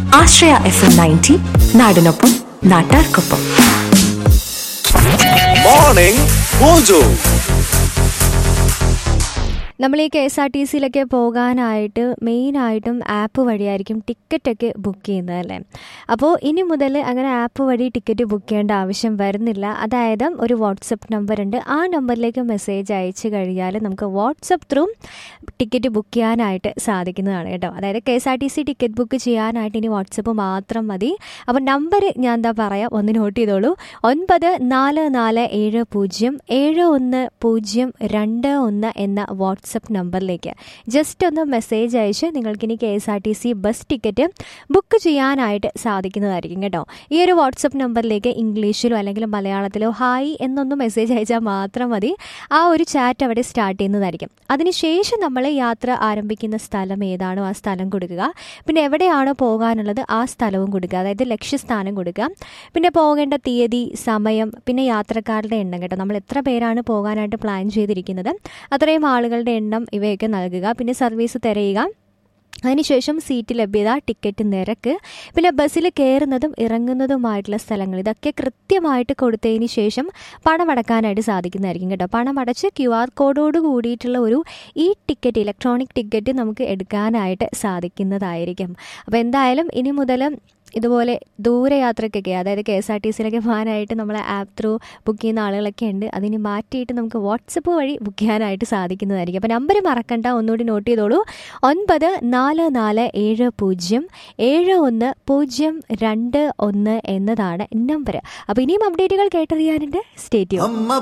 ആശ്രയ F M ninety നാടിനൊപ്പം നാട്ടാർക്കൊപ്പം morning mojo നമ്മൾ ഈ കെ എസ് ആർ ടി സിയിലൊക്കെ പോകാനായിട്ട് മെയിനായിട്ടും ആപ്പ് വഴിയായിരിക്കും ടിക്കറ്റൊക്കെ ബുക്ക് ചെയ്യുന്നത് അല്ലേ അപ്പോൾ ഇനി മുതൽ അങ്ങനെ ആപ്പ് വഴി ടിക്കറ്റ് ബുക്ക് ചെയ്യേണ്ട ആവശ്യം വരുന്നില്ല അതായത് ഒരു വാട്സപ്പ് നമ്പർ ഉണ്ട് ആ നമ്പറിലേക്ക് മെസ്സേജ് അയച്ചു കഴിഞ്ഞാൽ നമുക്ക് വാട്സപ്പ് ത്രൂ ടിക്കറ്റ് ബുക്ക് ചെയ്യാനായിട്ട് സാധിക്കുന്നതാണ് കേട്ടോ അതായത് K S R T C ticket book ചെയ്യാനായിട്ട് ഇനി വാട്സപ്പ് മാത്രം മതി അപ്പോൾ നമ്പർ ഞാൻ എന്താ പറയാം ഒന്ന് നോട്ട് ചെയ്തോളൂ ഒൻപത് നാല് നാല് ഏഴ് പൂജ്യം ഏഴ് ഒന്ന് പൂജ്യം രണ്ട് ഒന്ന് എന്ന വാട്സപ്പ് നമ്പറിലേക്ക് ജസ്റ്റ് ഒന്ന് മെസ്സേജ് അയച്ച് നിങ്ങൾക്കിനി K S R T C bus ticket book ചെയ്യാനായിട്ട് സാധിക്കുന്നതായിരിക്കും കേട്ടോ ഈ ഒരു വാട്സപ്പ് നമ്പറിലേക്ക് ഇംഗ്ലീഷിലോ അല്ലെങ്കിൽ മലയാളത്തിലോ ഹായ് എന്നൊന്ന് മെസ്സേജ് അയച്ചാൽ മാത്രം മതി ആ ഒരു ചാറ്റ് അവിടെ സ്റ്റാർട്ട് ചെയ്യുന്നതായിരിക്കും അതിനുശേഷം നമ്മൾ യാത്ര ആരംഭിക്കുന്ന സ്ഥലം ഏതാണോ ആ സ്ഥലം കൊടുക്കുക പിന്നെ എവിടെയാണോ പോകാനുള്ളത് ആ സ്ഥലവും കൊടുക്കുക അതായത് ലക്ഷ്യസ്ഥാനം കൊടുക്കുക പിന്നെ പോകേണ്ട തീയതി സമയം പിന്നെ യാത്രക്കാരുടെ എണ്ണം കേട്ടോ നമ്മൾ എത്ര പേരാണ് പോകാനായിട്ട് പ്ലാൻ ചെയ്തിരിക്കുന്നത് അത്രയും ആളുകളുടെ എണ്ണം ഇവയൊക്കെ നൽകുക പിന്നെ സർവീസ് തിരയുക അതിനുശേഷം സീറ്റ് ലഭ്യത ടിക്കറ്റ് നിരക്ക് പിന്നെ ബസ്സിൽ കയറുന്നതും ഇറങ്ങുന്നതുമായിട്ടുള്ള സ്ഥലങ്ങൾ ഇതൊക്കെ കൃത്യമായിട്ട് കൊടുത്തതിന് ശേഷം പണമടക്കാനായിട്ട് സാധിക്കുന്നതായിരിക്കും കേട്ടോ പണമടച്ച് ക്യു ആർ കോഡോട് കൂടിയിട്ടുള്ള ഒരു ഈ ടിക്കറ്റ് ഇലക്ട്രോണിക് ടിക്കറ്റ് നമുക്ക് എടുക്കാനായിട്ട് സാധിക്കുന്നതായിരിക്കും അപ്പോൾ എന്തായാലും ഇനി മുതൽ ഇതുപോലെ ദൂരയാത്രയ്ക്കൊക്കെ അതായത് കെ എസ് ആർ ടി സിയിലൊക്കെ പോകാനായിട്ട് നമ്മൾ ആപ്പ് ത്രൂ ബുക്ക് ചെയ്യുന്ന ആളുകളൊക്കെ ഉണ്ട് അതിന് മാറ്റിയിട്ട് നമുക്ക് വാട്സപ്പ് വഴി ബുക്ക് ചെയ്യാനായിട്ട് സാധിക്കുന്നതായിരിക്കും അപ്പോൾ നമ്പർ മറക്കണ്ട ഒന്നുകൂടി നോട്ട് ചെയ്തോളൂ ഒൻപത് നാല് നാല് ഏഴ് പൂജ്യം ഏഴ് ഒന്ന് പൂജ്യം രണ്ട് ഒന്ന് എന്നതാണ് നമ്പർ അപ്പോൾ ഇനിയും അപ്ഡേറ്റുകൾ കേട്ടറിയാനുണ്ട് സ്റ്റേറ്റ് അമ്മ